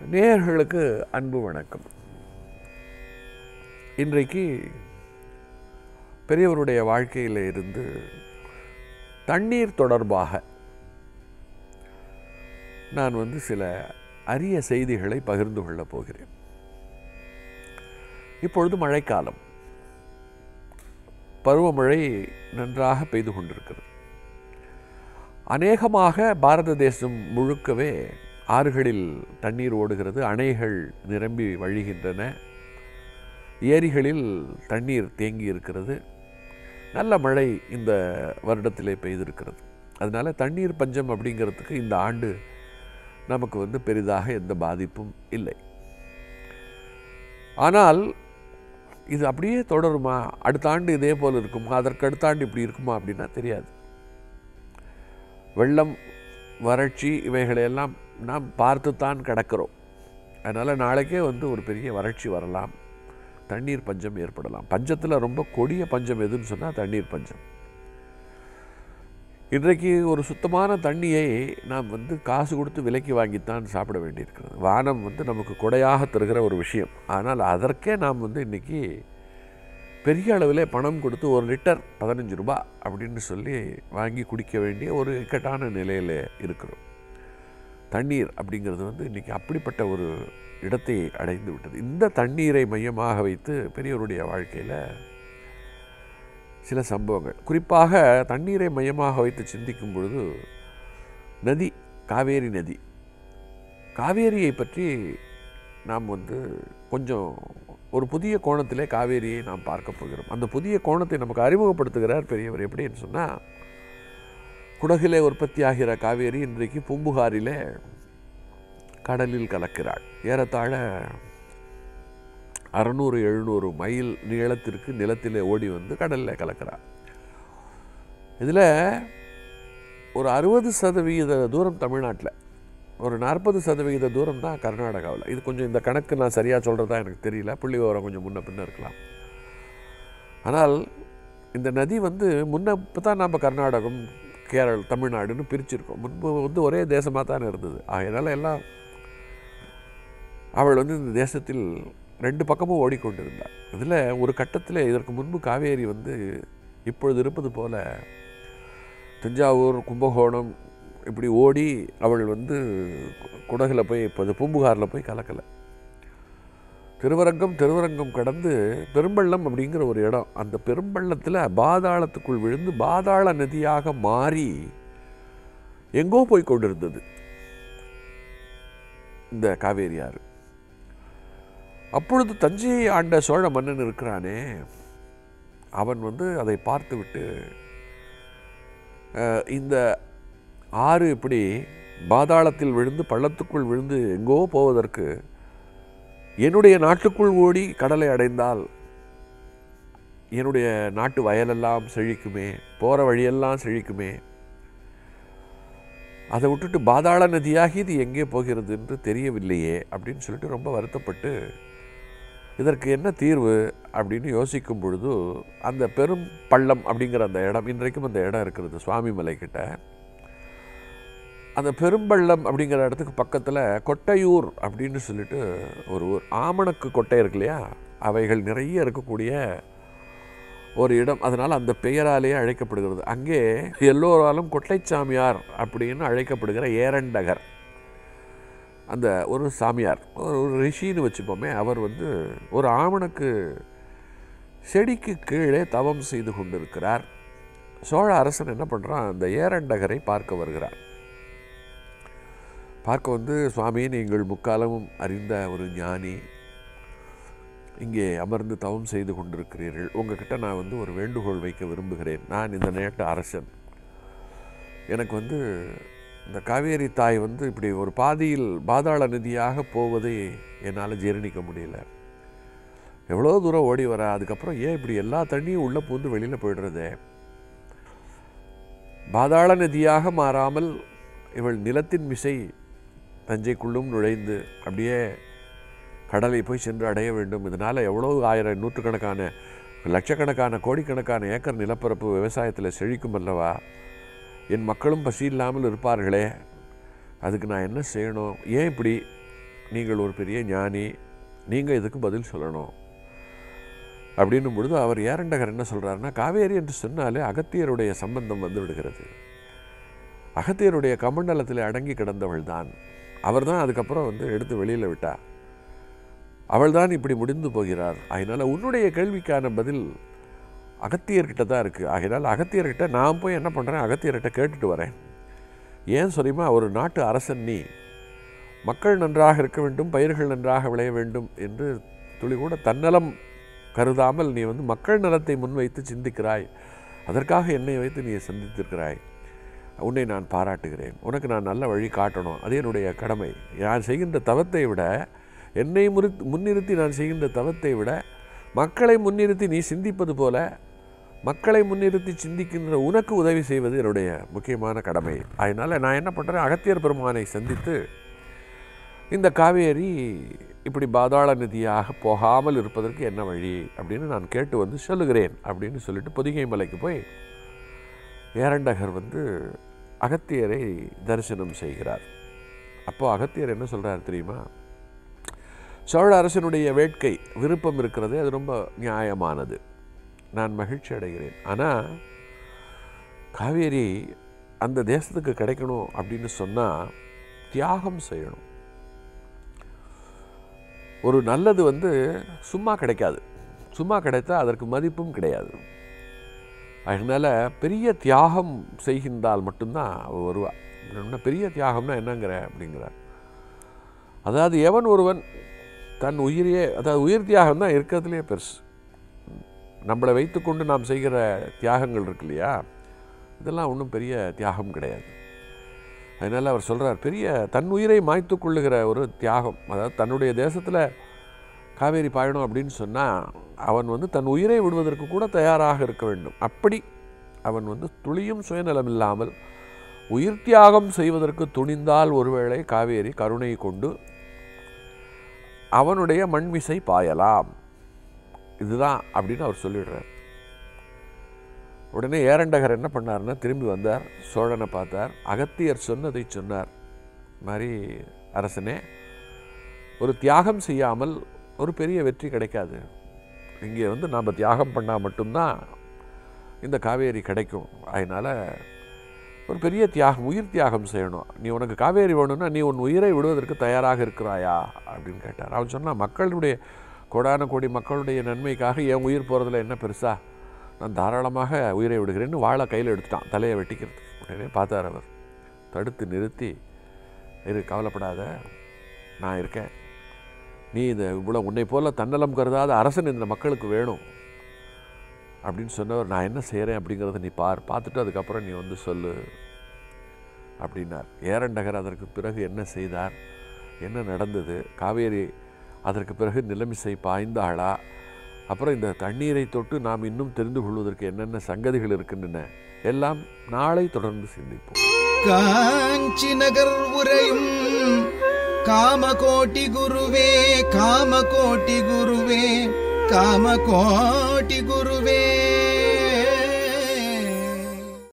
நேயர்களுக்கு அன்பு வணக்கம் இன்றைக்கு பெரியவருடைய வாழ்க்கையில் இருந்து தண்ணீர் தொடர்பாக நான் வந்து சில அரிய செய்திகளை பகிர்ந்து கொள்ளப் போகிறேன் இப்பொழுது மழைக்காலம் பருவமழை நன்றாக பெய்து கொண்டிருக்கிறது அநேகமாக பாரத தேசம் முழுக்கவே ஆறுகளில் தண்ணீர் ஓடுகிறது அணைகள் நிரம்பி வழிகின்றன ஏரிகளில் தண்ணீர் தேங்கி இருக்கிறது நல்ல மழை இந்த வருடத்திலே பெய்திருக்கிறது அதனால தண்ணீர் பஞ்சம் அப்படிங்கிறதுக்கு இந்த ஆண்டு நமக்கு வந்து பெரிதாக எந்த பாதிப்பும் இல்லை ஆனால் இது அப்படியே தொடருமா அடுத்த ஆண்டு இதே போல் இருக்குமா அதற்கு அடுத்த ஆண்டு இப்படி இருக்குமா அப்படின்னா தெரியாது வெள்ளம் வறட்சி இவைகளையெல்லாம் நாம் பார்த்துத்தான் கிடக்கிறோம் அதனால் நாளைக்கே வந்து ஒரு பெரிய வறட்சி வரலாம் தண்ணீர் பஞ்சம் ஏற்படலாம் பஞ்சத்தில் ரொம்ப கொடிய பஞ்சம் எதுன்னு சொன்னால் தண்ணீர் பஞ்சம் இன்றைக்கு ஒரு சுத்தமான தண்ணியை நாம் வந்து காசு கொடுத்து விலைக்கு வாங்கித்தான் சாப்பிட வேண்டியிருக்கிறது வானம் வந்து நமக்கு கொடையாக தருகிற ஒரு விஷயம் ஆனால் அதற்கே நாம் வந்து இன்றைக்கி பெரிய அளவில் பணம் கொடுத்து ஒரு லிட்டர் பதினஞ்சு ரூபாய் அப்படின்னு சொல்லி வாங்கி குடிக்க வேண்டிய ஒரு இக்கட்டான நிலையில் இருக்கிறோம் தண்ணீர் அப்படிங்கிறது வந்து இன்றைக்கி அப்படிப்பட்ட ஒரு இடத்தை அடைந்து விட்டது இந்த தண்ணீரை மையமாக வைத்து பெரியவருடைய வாழ்க்கையில் சில சம்பவங்கள் குறிப்பாக தண்ணீரை மையமாக வைத்து சிந்திக்கும் பொழுது நதி காவேரி நதி காவேரியை பற்றி நாம் வந்து கொஞ்சம் ஒரு புதிய கோணத்திலே காவேரியை நாம் பார்க்க போகிறோம் அந்த புதிய கோணத்தை நமக்கு அறிமுகப்படுத்துகிறார் பெரியவர் எப்படின்னு சொன்னால் குடகிலே உற்பத்தி ஆகிற காவேரி இன்றைக்கு பூம்புகாரிலே கடலில் கலக்கிறாள் ஏறத்தாழ அறநூறு எழுநூறு மைல் நீளத்திற்கு நிலத்திலே ஓடி வந்து கடலில் கலக்கிறாள் இதில் ஒரு அறுபது சதவிகித தூரம் தமிழ்நாட்டில் ஒரு நாற்பது சதவிகித தூரம் தான் கர்நாடகாவில் இது கொஞ்சம் இந்த கணக்கு நான் சரியாக சொல்கிறதா எனக்கு தெரியல புள்ளி விவரம் கொஞ்சம் முன்ன பின்ன இருக்கலாம் ஆனால் இந்த நதி வந்து முன்ன இப்போ தான் நம்ம கர்நாடகம் கேரள தமிழ்நாடுன்னு பிரிச்சிருக்கோம் முன்பு வந்து ஒரே தேசமாக தானே இருந்தது ஆகையினால எல்லாம் அவள் வந்து இந்த தேசத்தில் ரெண்டு பக்கமும் ஓடிக்கொண்டிருந்தாள் இதில் ஒரு கட்டத்தில் இதற்கு முன்பு காவேரி வந்து இப்பொழுது இருப்பது போல தஞ்சாவூர் கும்பகோணம் இப்படி ஓடி அவள் வந்து குடகில் போய் இப்போ பூம்புகாரில் போய் கலக்கலை திருவரங்கம் திருவரங்கம் கடந்து பெரும்பள்ளம் அப்படிங்கிற ஒரு இடம் அந்த பெரும்பள்ளத்தில் பாதாளத்துக்குள் விழுந்து பாதாள நதியாக மாறி எங்கோ போய் கொண்டிருந்தது இந்த காவேரி ஆறு அப்பொழுது தஞ்சையை ஆண்ட சோழ மன்னன் இருக்கிறானே அவன் வந்து அதை பார்த்துவிட்டு அஹ், இந்த ஆறு இப்படி பாதாளத்தில் விழுந்து பள்ளத்துக்குள் விழுந்து எங்கோ போவதற்கு என்னுடைய நாட்டுக்குள் ஓடி கடலை அடைந்தால் என்னுடைய நாட்டு வயலெல்லாம் செழிக்குமே போகிற வழியெல்லாம் செழிக்குமே அதை விட்டுட்டு பாதாள நதியாகி இது எங்கே போகிறது என்று தெரியவில்லையே அப்படின்னு சொல்லிட்டு ரொம்ப வருத்தப்பட்டு இதற்கு என்ன தீர்வு அப்படின்னு யோசிக்கும் பொழுது அந்த பெரும் பள்ளம் அப்படிங்கிற அந்த இடம் இன்றைக்கும் அந்த இடம் இருக்கிறது சுவாமி மலைக்கிட்ட அந்த பெரும்பள்ளம் அப்படிங்கிற இடத்துக்கு பக்கத்தில் கொட்டையூர் அப்படின்னு சொல்லிட்டு ஒரு ஊர் ஆமணக்கு கொட்டை இருக்கு இல்லையா அவைகள் நிறைய இருக்கக்கூடிய ஒரு இடம் அதனால் அந்த பெயராலேயே அழைக்கப்படுகிறது அங்கே எல்லோராலும் கொட்டைச்சாமியார் அப்படின்னு அழைக்கப்படுகிற ஏரண்டகர் அந்த ஒரு சாமியார் ஒரு ஒரு ரிஷின்னு வச்சுப்போமே அவர் வந்து ஒரு ஆமணக்கு செடிக்கு கீழே தவம் செய்து கொண்டிருக்கிறார் சோழ அரசன் என்ன பண்ணுறான் அந்த ஏரண்டகரை பார்க்க வருகிறார் பார்க்க வந்து சுவாமி நீங்கள் முக்காலமும் அறிந்த ஒரு ஞானி இங்கே அமர்ந்து தவம் செய்து கொண்டிருக்கிறீர்கள் உங்ககிட்ட நான் வந்து ஒரு வேண்டுகோள் வைக்க விரும்புகிறேன் நான் இந்த நாட்டு அரசன் எனக்கு வந்து இந்த காவேரி தாய் வந்து இப்படி ஒரு பாதியில் பாதாள நதியாக போவதை என்னால் ஜீரணிக்க முடியல எவ்வளோ தூரம் ஓடி வர அதுக்கப்புறம் ஏன் இப்படி எல்லா தண்ணியும் உள்ளே பூந்து வெளியில் போயிடுறதே பாதாள நதியாக மாறாமல் இவள் நிலத்தின் மிசை தஞ்சைக்குள்ளும் நுழைந்து அப்படியே கடலை போய் சென்று அடைய வேண்டும் இதனால் எவ்வளோ ஆயிரம் நூற்றுக்கணக்கான லட்சக்கணக்கான கோடிக்கணக்கான ஏக்கர் நிலப்பரப்பு விவசாயத்தில் செழிக்கும் அல்லவா என் மக்களும் பசி இல்லாமல் இருப்பார்களே அதுக்கு நான் என்ன செய்யணும் ஏன் இப்படி நீங்கள் ஒரு பெரிய ஞானி நீங்கள் இதுக்கு பதில் சொல்லணும் அப்படின்னும் பொழுது அவர் ஏரண்டகர் என்ன சொல்கிறாருன்னா காவேரி என்று சொன்னாலே அகத்தியருடைய சம்பந்தம் வந்து விடுகிறது அகத்தியருடைய கமண்டலத்தில் அடங்கி கிடந்தவள் தான் அவர் தான் அதுக்கப்புறம் வந்து எடுத்து வெளியில் விட்டா அவள் தான் இப்படி முடிந்து போகிறார் அதனால் உன்னுடைய கேள்விக்கான பதில் அகத்தியர்கிட்ட தான் இருக்குது ஆகையினால் அகத்தியர்கிட்ட நான் போய் என்ன பண்ணுறேன் அகத்தியர்கிட்ட கேட்டுட்டு வரேன் ஏன் சொல்லியுமா ஒரு நாட்டு அரசன் நீ மக்கள் நன்றாக இருக்க வேண்டும் பயிர்கள் நன்றாக விளைய வேண்டும் என்று துளி கூட தன்னலம் கருதாமல் நீ வந்து மக்கள் நலத்தை முன்வைத்து சிந்திக்கிறாய் அதற்காக என்னை வைத்து நீ சந்தித்திருக்கிறாய் உன்னை நான் பாராட்டுகிறேன் உனக்கு நான் நல்ல வழி காட்டணும் அது என்னுடைய கடமை நான் செய்கின்ற தவத்தை விட என்னை முறி முன்னிறுத்தி நான் செய்கின்ற தவத்தை விட மக்களை முன்னிறுத்தி நீ சிந்திப்பது போல மக்களை முன்னிறுத்தி சிந்திக்கின்ற உனக்கு உதவி செய்வது என்னுடைய முக்கியமான கடமை அதனால் நான் என்ன பண்ணுறேன் அகத்தியர் பெருமானை சந்தித்து இந்த காவேரி இப்படி பாதாள நதியாக போகாமல் இருப்பதற்கு என்ன வழி அப்படின்னு நான் கேட்டு வந்து சொல்லுகிறேன் அப்படின்னு சொல்லிட்டு பொதிகை மலைக்கு போய் ஏரண்டகர் வந்து அகத்தியரை தரிசனம் செய்கிறார் அப்போ அகத்தியர் என்ன சொல்கிறார் தெரியுமா சோழ அரசனுடைய வேட்கை விருப்பம் இருக்கிறது அது ரொம்ப நியாயமானது நான் மகிழ்ச்சி அடைகிறேன் ஆனால் காவேரி அந்த தேசத்துக்கு கிடைக்கணும் அப்படின்னு சொன்னால் தியாகம் செய்யணும் ஒரு நல்லது வந்து சும்மா கிடைக்காது சும்மா கிடைத்தா அதற்கு மதிப்பும் கிடையாது அதனால் பெரிய தியாகம் செய்கின்றால் மட்டும்தான் அவள் வருவா என்ன பெரிய தியாகம்னா என்னங்கிற அப்படிங்கிறார் அதாவது எவன் ஒருவன் தன் உயிரையே அதாவது உயிர் தியாகம் தான் இருக்கிறதுலே பெருசு நம்மளை வைத்துக்கொண்டு நாம் செய்கிற தியாகங்கள் இருக்கு இல்லையா இதெல்லாம் ஒன்றும் பெரிய தியாகம் கிடையாது அதனால் அவர் சொல்கிறார் பெரிய தன் உயிரை மாய்த்து கொள்ளுகிற ஒரு தியாகம் அதாவது தன்னுடைய தேசத்தில் காவேரி பாயணும் அப்படின்னு சொன்னால் அவன் வந்து தன் உயிரை விடுவதற்கு கூட தயாராக இருக்க வேண்டும் அப்படி அவன் வந்து துளியும் சுயநலம் இல்லாமல் உயிர் தியாகம் செய்வதற்கு துணிந்தால் ஒருவேளை காவேரி கருணை கொண்டு அவனுடைய மண்மிசை பாயலாம் இதுதான் அப்படின்னு அவர் சொல்லிடுறார் உடனே ஏரண்டகர் என்ன பண்ணார்னா திரும்பி வந்தார் சோழனை பார்த்தார் அகத்தியர் சொன்னதை சொன்னார் மாதிரி அரசனே ஒரு தியாகம் செய்யாமல் ஒரு பெரிய வெற்றி கிடைக்காது இங்கே வந்து நாம் தியாகம் பண்ணால் மட்டும்தான் இந்த காவேரி கிடைக்கும் அதனால் ஒரு பெரிய தியாகம் உயிர் தியாகம் செய்யணும் நீ உனக்கு காவேரி வேணும்னா நீ உன் உயிரை விடுவதற்கு தயாராக இருக்கிறாயா அப்படின்னு கேட்டார் அவன் சொன்னான் மக்களுடைய கோடான கோடி மக்களுடைய நன்மைக்காக என் உயிர் போகிறதுல என்ன பெருசா நான் தாராளமாக உயிரை விடுகிறேன்னு வாழை கையில் எடுத்துட்டான் தலையை வெட்டிக்கிறது உடனே பார்த்தார் அவர் தடுத்து நிறுத்தி இரு கவலைப்படாத நான் இருக்கேன் நீ இதை இவ்வளோ உன்னை போல தன்னலம் கருதாத அரசன் இந்த மக்களுக்கு வேணும் அப்படின்னு சொன்னவர் நான் என்ன செய்கிறேன் அப்படிங்கிறத நீ பார் பார்த்துட்டு அதுக்கப்புறம் நீ வந்து சொல்லு அப்படின்னார் ஏரண்டகர் அதற்கு பிறகு என்ன செய்தார் என்ன நடந்தது காவேரி அதற்கு பிறகு நிலைமிசை பாய்ந்தாளா அப்புறம் இந்த தண்ணீரை தொட்டு நாம் இன்னும் தெரிந்து கொள்வதற்கு என்னென்ன சங்கதிகள் இருக்கின்றன எல்லாம் நாளை தொடர்ந்து சிந்திப்போம் காஞ்சி நகர் உரையும் காமகோட்டி குருவே காமகோட்டி குருவே காமகோட்டி குருவே